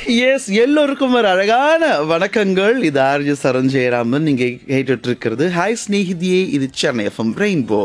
S எல்லோருக்கும் ஒரு அழகான வணக்கங்கள் இது ஆர்ஜி சரண் ஜெயராமன் நீங்க கேட்டுட்டு இருக்கிறது ஹாய் ஸ்நேகிதியே இது சென்னை எஃப்எம் ரெயின்போ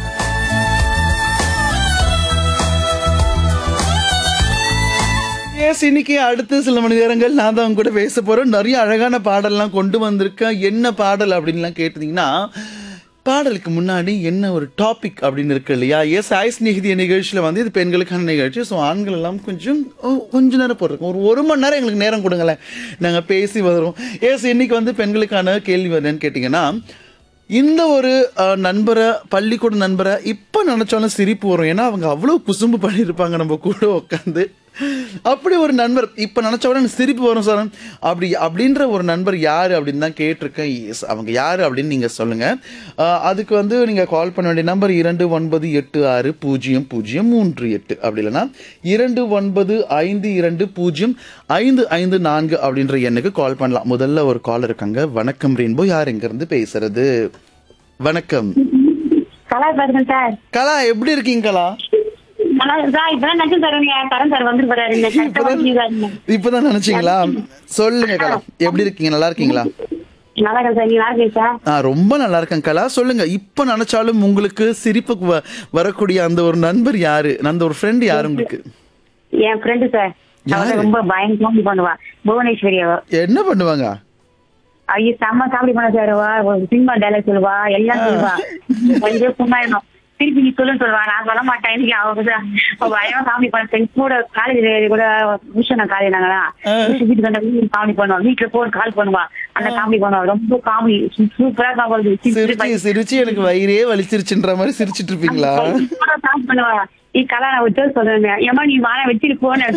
எஸ் இன்னைக்கு அடுத்த சில மணி நேரங்கள் நான் தான் உங்க கூட பேச போறேன் நிறைய அழகான பாடல்லாம் கொண்டு வந்திருக்கேன் என்ன பாடல் அப்படின்லாம் கேட்டீங்கன்னா பாடலுக்கு முன்னாடி என்ன ஒரு டாபிக் அப்படின்னு இருக்கு இல்லையா எஸ் ஐஸ் நிகழ்ச்சிய நிகழ்ச்சியில் வந்து இது பெண்களுக்கான நிகழ்ச்சி ஸோ ஆண்கள் எல்லாம் கொஞ்சம் ஒ- கொஞ்ச நேரம் போட்டிருக்கோம் ஒரு ஒரு மணி நேரம் எங்களுக்கு நேரம் கொடுங்களேன் நாங்கள் பேசி வரோம் எஸ் இன்னைக்கு வந்து பெண்களுக்கான கேள்வி என்னன்னு கேட்டிங்கன்னா இந்த ஒரு அஹ், நண்பரை பள்ளிக்கூட நண்பரை இப்போ நினைச்சாலும் சிரிப்பு வரும் ஏன்னா அவங்க அவ்வளோ குசும்பு பண்ணியிருப்பாங்க நம்ம கூட உட்காந்து அப்படி ஒரு நண்பர் இப்போ நினைச்ச உடனே எனக்கு சிரிப்பு வரும் சார் அப்படி அப்படின்ற ஒரு நண்பர் யார் அப்படின்னு தான் கேட்டிருக்கேன் Yes, அவங்க யார் அப்படின்னு நீங்கள் சொல்லுங்கள் அதுக்கு வந்து நீங்கள் கால் பண்ண வேண்டிய நம்பர் இரண்டு ஒன்பது எட்டு ஆறு பூஜ்ஜியம் பூஜ்ஜியம் மூன்று எட்டு அப்படி இல்லைன்னா இரண்டு ஒன்பது ஐந்து இரண்டு பூஜ்ஜியம் ஐந்து ஐந்து நான்கு அப்படின்ற எண்ணுக்கு கால் பண்ணலாம் முதல்ல ஒரு கால் இருக்காங்க வணக்கம் ரெயின்போ யார் எங்கேருந்து பேசுறது வணக்கம் கலா பேசுறேன் சார் கலா எப்படி இருக்கீங்க கலா நல்லா சார் இப்பதான் நச்சு தருவீங்க கரண் சார் வந்து போறாரு இந்த சட்டை வாங்கிடுவாருங்க. இப்பதான் நினைச்சீங்களா சொல்லுங்க கலா எப்படி இருக்கீங்க நல்லா இருக்கீங்களா நல்லா இருக்கேன் சார் நீ நல்லா இருக்கீங்க சார் ஆ ரொம்ப நல்லா இருக்கேன் கலா சொல்லுங்க இப்ப நினைச்சாலும் உங்களுக்கு சிரிப்புக்கு வ- வரக்கூடிய அந்த ஒரு நண்பர் யாரு அந்த ஒரு ஃப்ரெண்ட் யாரு உங்களுக்கு என் ஃப்ரெண்டு சார் அவ யாரு? ரொம்ப பயங்கரமா பண்ணுவா புவனேஸ்வரி அவ என்ன பண்ணுவாங்க ஐயோ செம்ம காமெடி பண்ண சார் அவ ஒரு சினிமா டைலாக் சொல்லுவா எல்லாம் சொல்லுவா கொஞ்சம் சும்மா இருந்தோம் திருப்பி நீ சொல்லுன்னு சொல்லுவா நான் சொல்ல மாட்டேன் இன்னைக்கு அவ கூட அவ பயமா காமெடி பண்ண friends கூட காலேஜ் கூட விஷயம் நான் காலேஜ் நாங்களா ஆ. வீட்டுக்கு கண்ட காமெடி பண்ணுவா வீட்டுல போன் கால் பண்ணுவா அந்த காமெடி பண்ணுவா ரொம்ப காமெடி சூப்பரா காமெடி சிரிச்சு சிரிச்சு எனக்கு வயிறே வலிச்சிருச்சுன்ற மாதிரி சிரிச்சிட்டு இருப்பீங்களா ஸ்டார்ட் பண்ணுவா நீ கலா நான் விட்டு சொல்றேன் ஏமா நீ வாழ வச்சுட்டு போன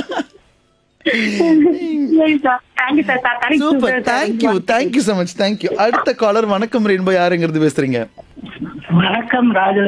thank you sir sir super thank you thank you so much thank you அடுத்த காலர் வணக்கம் ரெயின்போ யாருங்கிறது பேசுறீங்க வணக்கம் ராஜ